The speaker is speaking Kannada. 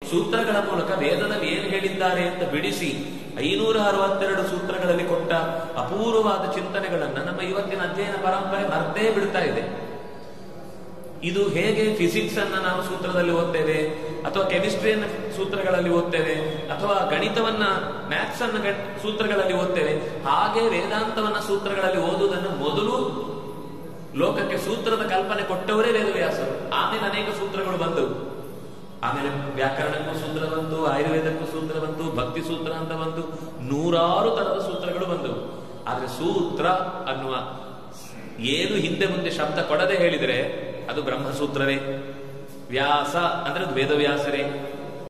ಸೂತ್ರಗಳ ಮೂಲಕ ವೇದದಲ್ಲಿ ಏನು ಹೇಳಿದ್ದಾರೆ ಅಂತ ಬಿಡಿಸಿ ಐನೂರ ಅರವತ್ತೆರಡು ಸೂತ್ರಗಳಲ್ಲಿ ಕೊಟ್ಟ ಅಪೂರ್ವವಾದ ಚಿಂತನೆಗಳನ್ನ ನಮ್ಮ ಇವತ್ತಿನ ಅಧ್ಯಯನ ಪರಂಪರೆ ಮರ್ತೇ ಬಿಡ್ತಾ ಇದೆ ಇದು ಹೇಗೆ ಫಿಸಿಕ್ಸ್ ಅನ್ನ ನಾವು ಸೂತ್ರದಲ್ಲಿ ಓದ್ತೇವೆ ಅಥವಾ ಕೆಮಿಸ್ಟ್ರಿಯನ್ನ ಸೂತ್ರಗಳಲ್ಲಿ ಓದ್ತೇವೆ ಅಥವಾ ಗಣಿತವನ್ನ ಮ್ಯಾಥ್ಸ್ ಅನ್ನ ಗಣ್- ಸೂತ್ರಗಳಲ್ಲಿ ಓದ್ತೇವೆ ಹಾಗೆ ವೇದಾಂತವನ್ನ ಸೂತ್ರಗಳಲ್ಲಿ ಓದುವುದನ್ನು ಮೊದಲು ಲೋಕಕ್ಕೆ ಸೂತ್ರದ ಕಲ್ಪನೆ ಕೊಟ್ಟವರೇ ವೇದವ್ಯಾಸರು ಆಮೇಲೆ ಅನೇಕ ಸೂತ್ರಗಳು ಬಂದವು ಆಮೇಲೆ ವ್ಯಾಕರಣಕ್ಕೂ ಸೂತ್ರ ಬಂತು ಆಯುರ್ವೇದಕ್ಕೂ ಸೂತ್ರ ಬಂತು ಭಕ್ತಿ ಸೂತ್ರ ಅಂತ ಬಂತು ನೂರಾರು ತರದ ಸೂತ್ರಗಳು ಬಂದವು ಆದ್ರೆ ಸೂತ್ರ ಅನ್ನುವ ಏನು ಹಿಂದೆ ಮುಂದೆ ಶಬ್ದ ಕೊಡದೆ ಹೇಳಿದರೆ ಅದು ಬ್ರಹ್ಮಸೂತ್ರವೇ ವ್ಯಾಸ ಅಂದ್ರೆ ಅದು ವೇದವ್ಯಾಸರೇ